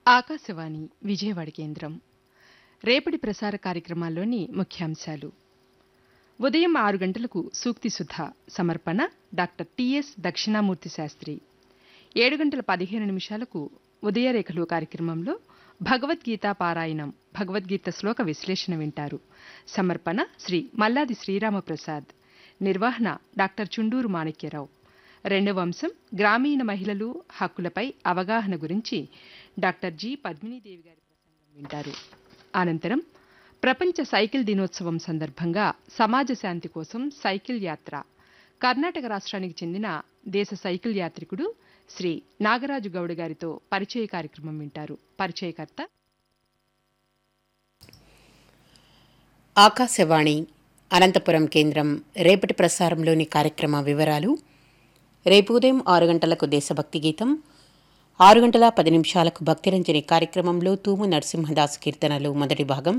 ఆకాశవాణి విజయవాడ కేంద్రం రేపటి ప్రసార కార్యక్రమాల్లోని ముఖ్యాంశాలు ఉదయం ఆరు గంటలకు సూక్తి సుధ సమర్పణ డాక్టర్ టిఎస్ దక్షిణామూర్తి శాస్త్రి ఏడు గంటల పదిహేను నిమిషాలకు ఉదయరేఖలు కార్యక్రమంలో భగవద్గీత పారాయణం భగవద్గీత శ్లోక విశ్లేషణ వింటారు సమర్పణ శ్రీ మల్లాది శ్రీరామప్రసాద్ నిర్వహణ డాక్టర్ చుండూరు మాణిక్యరావు రెండవ అంశం గ్రామీణ మహిళలు హక్కులపై అవగాహన గురించి డాక్టర్ జి పద్మినీదేవి గారి ప్రసంగం వింటారు అనంతరం ప్రపంచ సైకిల్ దినోత్సవం సందర్భంగా సమాజ శాంతి కోసం సైకిల్ యాత్ర కర్ణాటక రాష్ట్రానికి చెందిన దేశ సైకిల్ యాత్రికుడు శ్రీ నాగరాజు గౌడ్ గారితో పరిచయ కార్యక్రమం వింటారు పరిచయకర్త ఆకాశవాణి అనంతపురం కేంద్రం రేపటి ప్రసారంలోని కార్యక్రమ వివరాలు రేపు ఉదయం ఆరు గంటలకు దేశభక్తి గీతం ఆరు గంటల పది నిమిషాలకు భక్తిరంజని కార్యక్రమంలో తూము నరసింహదాస్ కీర్తనలు మొదటి భాగం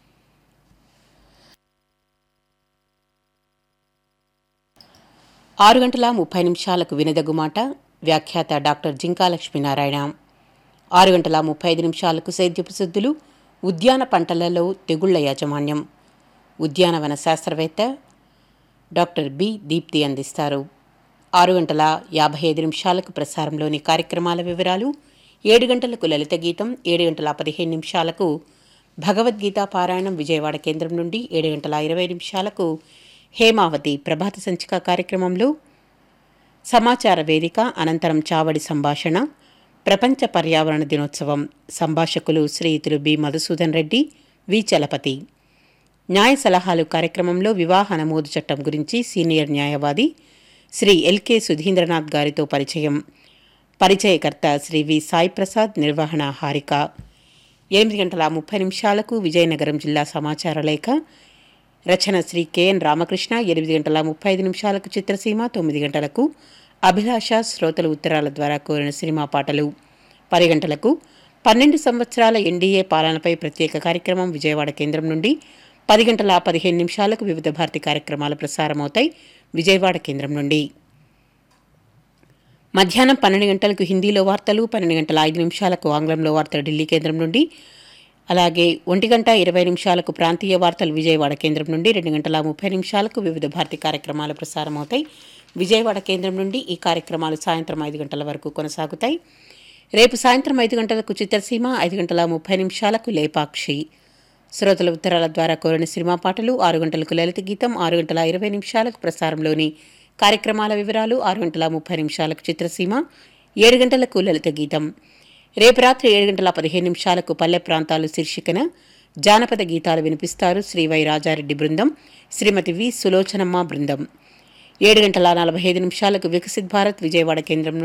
ఆరు గంటల ముప్పై నిమిషాలకు వినదగుమాట వ్యాఖ్యాత డాక్టర్ జింకా లక్ష్మీనారాయణ ఆరు గంటల ముప్పై ఐదు నిమిషాలకు సేద్యపు శుద్ధులు ఉద్యాన పంటలలో తెగుళ్ల యాజమాన్యం ఉద్యానవన శాస్త్రవేత్త డాక్టర్ బి దీప్తి అందిస్తారు ఆరు గంటల యాభై ఐదు నిమిషాలకు ప్రసారంలోని కార్యక్రమాల వివరాలు ఏడు గంటలకు లలిత గీతం ఏడు గంటల పదిహేను నిమిషాలకు భగవద్గీత పారాయణం విజయవాడ కేంద్రం నుండి ఏడు గంటల ఇరవై నిమిషాలకు హేమావతి ప్రభాత సంచిక కార్యక్రమంలో సమాచార వేదిక అనంతరం చావడి సంభాషణ ప్రపంచ పర్యావరణ దినోత్సవం సంభాషకులు శ్రీయుతులు బి మధుసూదన్ రెడ్డి వి చలపతి న్యాయ సలహాలు కార్యక్రమంలో వివాహ నమోదు చట్టం గురించి సీనియర్ న్యాయవాది శ్రీ ఎల్కే సుధీంద్రనాథ్ గారితో పరిచయం పరిచయకర్త శ్రీ వి సాయి ప్రసాద్ నిర్వహణ హారిక ఎనిమిది గంటల ముప్పై నిమిషాలకు విజయనగరం జిల్లా సమాచార లేఖ రచన శ్రీ కెఎన్ రామకృష్ణ ఎనిమిది గంటల ముప్పై ఐదు నిమిషాలకు చిత్రసీమ తొమ్మిది గంటలకు అభిలాష శ్రోతల ఉత్తరాల ద్వారా కోరిన సినిమా పాటలు పది గంటలకు పన్నెండు సంవత్సరాల ఎన్డీఏ పాలనపై ప్రత్యేక కార్యక్రమం విజయవాడ కేంద్రం నుండి పది గంటల పదిహేను నిమిషాలకు వివిధ భారతి కార్యక్రమాలు ప్రసారమవుతాయి విజయవాడ కేంద్రం నుండి మధ్యాహ్నం పన్నెండు గంటలకు హిందీలో వార్తలు పన్నెండు గంటల ఐదు నిమిషాలకు ఆంగ్లంలో వార్తలు ఢిల్లీ కేంద్రం నుండి అలాగే ఒంటి గంట ఇరవై నిమిషాలకు ప్రాంతీయ వార్తలు విజయవాడ కేంద్రం నుండి రెండు గంటల ముప్పై నిమిషాలకు వివిధ భారతి కార్యక్రమాలు ప్రసారమవుతాయి విజయవాడ కేంద్రం నుండి ఈ కార్యక్రమాలు సాయంత్రం ఐదు గంటల వరకు కొనసాగుతాయి రేపు సాయంత్రం ఐదు గంటలకు చిత్రసీమ ఐదు గంటల ముప్పై నిమిషాలకు లేపాక్షి శ్రోతల ఉత్తరాల ద్వారా కోరిన సినిమా పాటలు ఆరు గంటలకు లలిత గీతం ఆరు గంటల ఇరవై నిమిషాలకు ప్రసారంలోని కార్యక్రమాల వివరాలు ఆరు గంటల ముప్పై నిమిషాలకు చిత్రసీమ ఏడు గంటలకు లలిత గీతం రేపు రాత్రి ఏడు గంటల పదిహేను నిమిషాలకు పల్లె ప్రాంతాలు శీర్షికన జానపద గీతాలు వినిపిస్తారు శ్రీ వై రాజారెడ్డి బృందం శ్రీమతి వి సులోచనమ్మ బృందం ఏడు గంటల నలభై ఐదు నిమిషాలకు వికసిత్ భారత్ విజయవాడ కేంద్రం